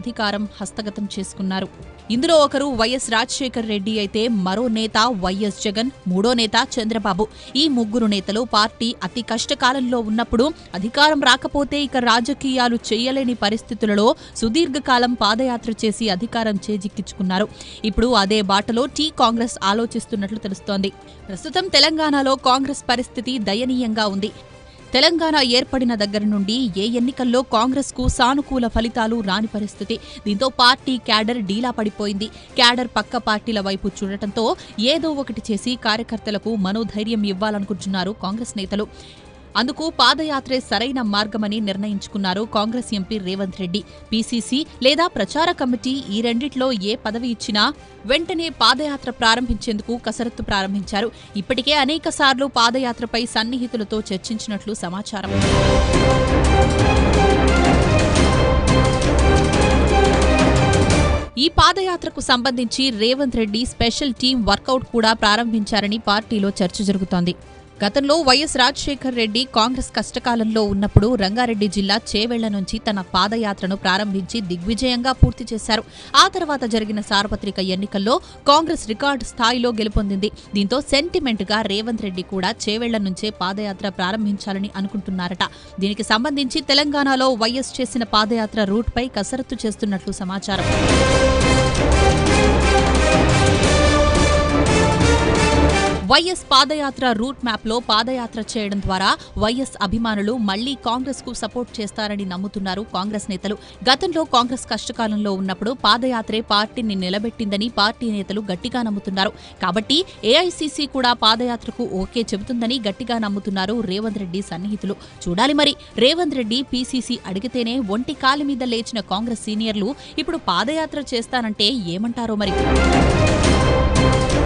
అధికారం హస్తగతం చేసుకున్నారు ఇందులో ఒకరు వైఎస్ రాజశేఖర్ రెడ్డి అయితే మరో నేత వైఎస్ జగన్ మూడో నేత చంద్రబాబు ఈ ముగ్గురు నేతలు పార్టీ అతి కష్టకాలంలో ఉన్నప్పుడు అధికారం రాకపోతే ఇక రాజకీయాలు చేయలేని పరిస్థితులలో సుదీర్ఘకాలం పాదయాత్ర చేసి అధికారం చేజిక్కించుకున్నారు ఇప్పుడు అదే బాటలో టీ కాంగ్రెస్ ఆలోచిస్తున్నట్లు తెలుస్తోంది ప్రస్తుతం తెలంగాణలో కాంగ్రెస్ పరిస్థితి దయనీయంగా ఉంది తెలంగాణ ఏర్పడిన దగ్గర నుండి ఏ ఎన్నికల్లో కాంగ్రెస్ కు సానుకూల ఫలితాలు రాని పరిస్థితి దీంతో పార్టీ క్యాడర్ డీలా పడిపోయింది క్యాడర్ పక్క పార్టీల వైపు చూడటంతో ఏదో ఒకటి చేసి కార్యకర్తలకు మనోధైర్యం ఇవ్వాలనుకుంటున్నారు కాంగ్రెస్ నేతలు అందుకు పాదయాత్రే సరైన మార్గమని నిర్ణయించుకున్నారు కాంగ్రెస్ ఎంపీ రేవంత్ రెడ్డి పీసీసీ లేదా ప్రచార కమిటీ ఈ రెండిట్లో ఏ పదవి ఇచ్చినా వెంటనే పాదయాత్ర ప్రారంభించేందుకు కసరత్తు ప్రారంభించారు ఇప్పటికే అనేక సార్లు పాదయాత్రపై సన్నిహితులతో చర్చించినట్లు సమాచారం ఈ పాదయాత్రకు సంబంధించి Revanth Reddy special team workout కూడా ప్రారంభించారని పార్టీలో చర్చ జరుగుతోంది గతంలో వైఎస్ రాజశేఖర్ రెడ్డి కాంగ్రెస్ కష్టకాలంలో ఉన్నప్పుడు రంగారెడ్డి జిల్లా చేవెళ్ల నుంచి తన పాదయాత్రను ప్రారంభించి దిగ్విజయంగా పూర్తి చేశారు ఆ తర్వాత జరిగిన సార్వత్రిక ఎన్నికల్లో కాంగ్రెస్ రికార్డు స్థాయిలో గెలుపొందింది దీంతో సెంటిమెంట్ గా రేవంత్ రెడ్డి కూడా చేవెళ్ల నుంచే పాదయాత్ర ప్రారంభించాలని అనుకుంటున్నారట దీనికి సంబంధించి తెలంగాణలో వైఎస్ చేసిన పాదయాత్ర రూట్ పై కసరత్తు చేస్తున్నట్లు సమాచారం వైఎస్ పాదయాత్ర రూట్ మ్యాప్లో పాదయాత్ర చేయడం ద్వారా వైఎస్ అభిమానులు మళ్లీ కాంగ్రెస్ కు సపోర్ట్ చేస్తారని నమ్ముతున్నారు కాంగ్రెస్ నేతలు గతంలో కాంగ్రెస్ కష్టకాలంలో ఉన్నప్పుడు పాదయాత్రే పార్టీని నిలబెట్టిందని పార్టీ నేతలు గట్టిగా నమ్ముతున్నారు కాబట్టి ఏఐసీసీ కూడా పాదయాత్రకు ఓకే చెబుతుందని గట్టిగా నమ్ముతున్నారు రేవంత్ రెడ్డి సన్నిహితులు చూడాలి మరి రేవంత్ రెడ్డి పీసీసీ అడిగితేనే ఒంటి కాలి మీద లేచిన కాంగ్రెస్ సీనియర్లు ఇప్పుడు పాదయాత్ర చేస్తానంటే ఏమంటారో మరి